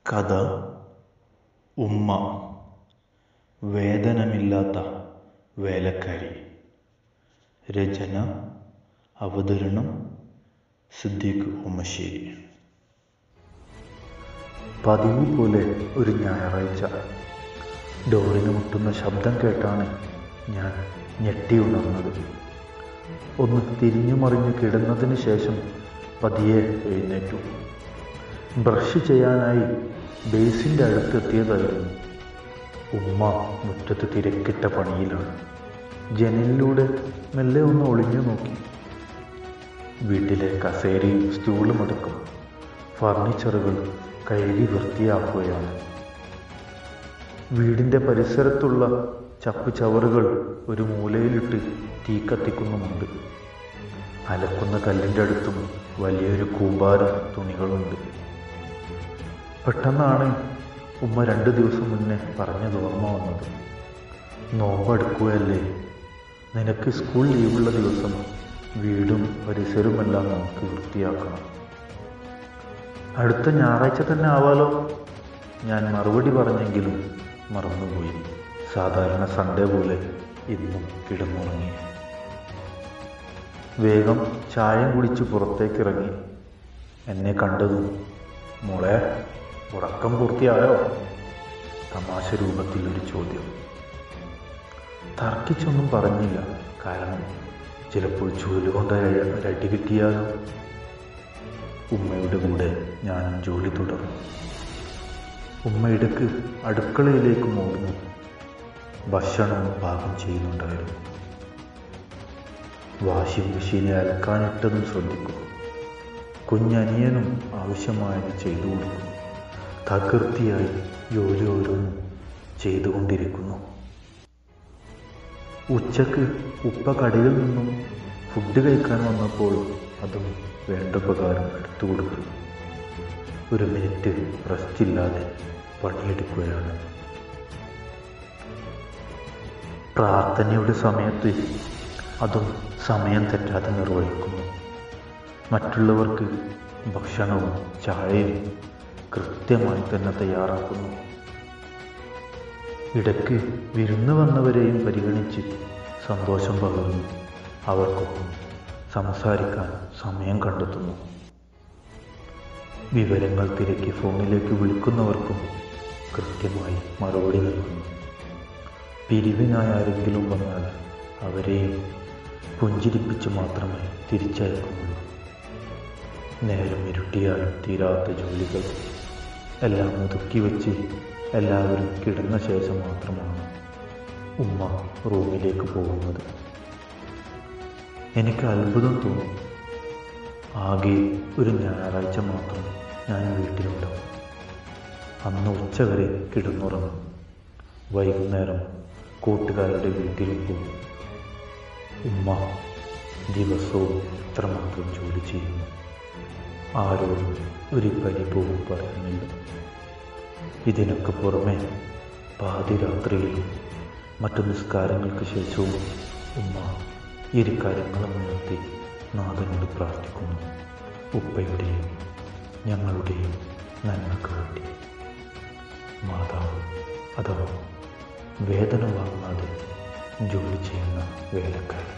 കഥ ഉമ്മ വേതനമില്ലാത്ത വേലക്കാരി രചന അവതരണം സിദ്ദീഖ് ഉമ്മശ്ശേരി പതിവ് പോലെ ഒരു ഞായറാഴ്ച ഡോറിന് മുട്ടുന്ന ശബ്ദം കേട്ടാണ് ഞാൻ ഞെട്ടി ഉണർന്നത് ഒന്ന് തിരിഞ്ഞു മറിഞ്ഞു കിടന്നതിന് ശേഷം പതിയെ എഴുന്നേറ്റു ബ്രഷ് ചെയ്യാനായി ബേസിൻ്റെ അടുത്തെത്തിയതായിരുന്നു ഉമ്മ മുറ്റത്ത് തിരക്കിട്ട പണിയിലാണ് ജനലിലൂടെ മെല്ലെ ഒന്ന് ഒളിഞ്ഞു നോക്കി വീട്ടിലെ കസേരയും സ്റ്റൂളും അടക്കം ഫർണിച്ചറുകൾ കഴുകി വൃത്തിയാക്കുകയാണ് വീടിൻ്റെ പരിസരത്തുള്ള ചപ്പു ചവറുകൾ ഒരു മൂലയിലിട്ട് തീ കത്തിക്കുന്നുമുണ്ട് അലക്കുന്ന കല്ലിൻ്റെ അടുത്തും വലിയൊരു കൂമ്പാരം തുണികളുണ്ട് പെട്ടെന്നാണ് ഉമ്മ രണ്ട് ദിവസം മുന്നേ പറഞ്ഞത് ഓർമ്മ വന്നത് നോമ്പടുക്കുകയല്ലേ നിനക്ക് സ്കൂൾ ലീവുള്ള ദിവസം വീടും പരിസരവുമെല്ലാം നമുക്ക് വൃത്തിയാക്കണം അടുത്ത ഞായറാഴ്ച തന്നെ ആവാലോ ഞാൻ മറുപടി പറഞ്ഞെങ്കിലും മറന്നുപോയി സാധാരണ സൺഡേ പോലെ ഇന്നും കിടന്നുറങ്ങി വേഗം ചായം കുടിച്ച് പുറത്തേക്കിറങ്ങി എന്നെ കണ്ടതും മോളെ ഉറക്കം പൂർത്തിയായോ തമാശ രൂപത്തിൽ ഒരു ചോദ്യം തർക്കിച്ചൊന്നും പറഞ്ഞില്ല കാരണം ചിലപ്പോൾ ചൂല് കൊണ്ട് ഒരടി കിട്ടിയാലോ ഉമ്മയുടെ കൂടെ ഞാനും ജോലി തുടർന്നു ഉമ്മ ഇടയ്ക്ക് അടുക്കളയിലേക്ക് മോടുന്നു ഭക്ഷണവും പാകം ചെയ്യുന്നുണ്ടായിരുന്നു വാഷിംഗ് മെഷീനെ അലക്കാനിട്ടതും ശ്രദ്ധിക്കും കുഞ്ഞനിയനും ആവശ്യമായത് ചെയ്തു കൊടുക്കും തകൃതിയായി ജോലി ഓരോന്നും ചെയ്തുകൊണ്ടിരിക്കുന്നു ഉച്ചക്ക് ഉപ്പ കടയിൽ നിന്നും ഫുഡ് കഴിക്കാൻ വന്നപ്പോൾ അതും വേണ്ട പ്രകാരം എടുത്തു കൊടുത്തു ഒരു മിനിറ്റ് റെസ്റ്റ് ഇല്ലാതെ പണിയെടുക്കുകയാണ് പ്രാർത്ഥനയുടെ സമയത്ത് അതും സമയം തെറ്റാതെ നിർവഹിക്കുന്നു മറ്റുള്ളവർക്ക് ഭക്ഷണവും ചായയും കൃത്യമായി തന്നെ തയ്യാറാക്കുന്നു ഇടയ്ക്ക് വിരുന്ന് വന്നവരെയും പരിഗണിച്ച് സന്തോഷം പകർന്നു അവർക്കൊപ്പം സംസാരിക്കാൻ സമയം കണ്ടെത്തുന്നു വിവരങ്ങൾ തിരക്കി ഫോണിലേക്ക് വിളിക്കുന്നവർക്കും കൃത്യമായി മറുപടി നൽകുന്നു പിരിവിനായി ആരെങ്കിലും വന്നാൽ അവരെയും പുഞ്ചിരിപ്പിച്ച് മാത്രമേ തിരിച്ചയക്കുന്നുള്ളൂ നേരം ഇരുട്ടിയാലും തീരാത്ത ജോലികൾ എല്ലാം ഒതുക്കി വെച്ച് എല്ലാവരും കിടന്ന ശേഷം മാത്രമാണ് ഉമ്മ റൂമിലേക്ക് പോകുന്നത് എനിക്ക് അത്ഭുതം തോന്നി ആകെ ഒരു ഞായറാഴ്ച മാത്രം ഞാൻ വീട്ടിലുണ്ടാവും അന്ന് ഉച്ചവരെ കിടന്നുറങ്ങും വൈകുന്നേരം കൂട്ടുകാരുടെ വീട്ടിലും പോകും ഉമ്മ ദിവസവും ഇത്രമാത്രം ജോലി ചെയ്യുന്നു ആരോടും ഒരു പരിഭവവും പറയുന്നില്ല ഇതിനൊക്കെ പുറമെ പാതിരാത്രിയിലും മറ്റു നിസ്കാരങ്ങൾക്ക് ശേഷവും ഉമ്മ ഇരു കാര്യങ്ങളും ഉയർത്തി നാഥനോട് പ്രാർത്ഥിക്കുന്നു ഉപ്പയുടെയും ഞങ്ങളുടെയും നന്മക്ക് വേണ്ടി മാതാവ് അഥവാ വേതനം വാങ്ങാതെ ജോലി ചെയ്യുന്ന വേലക്കാരി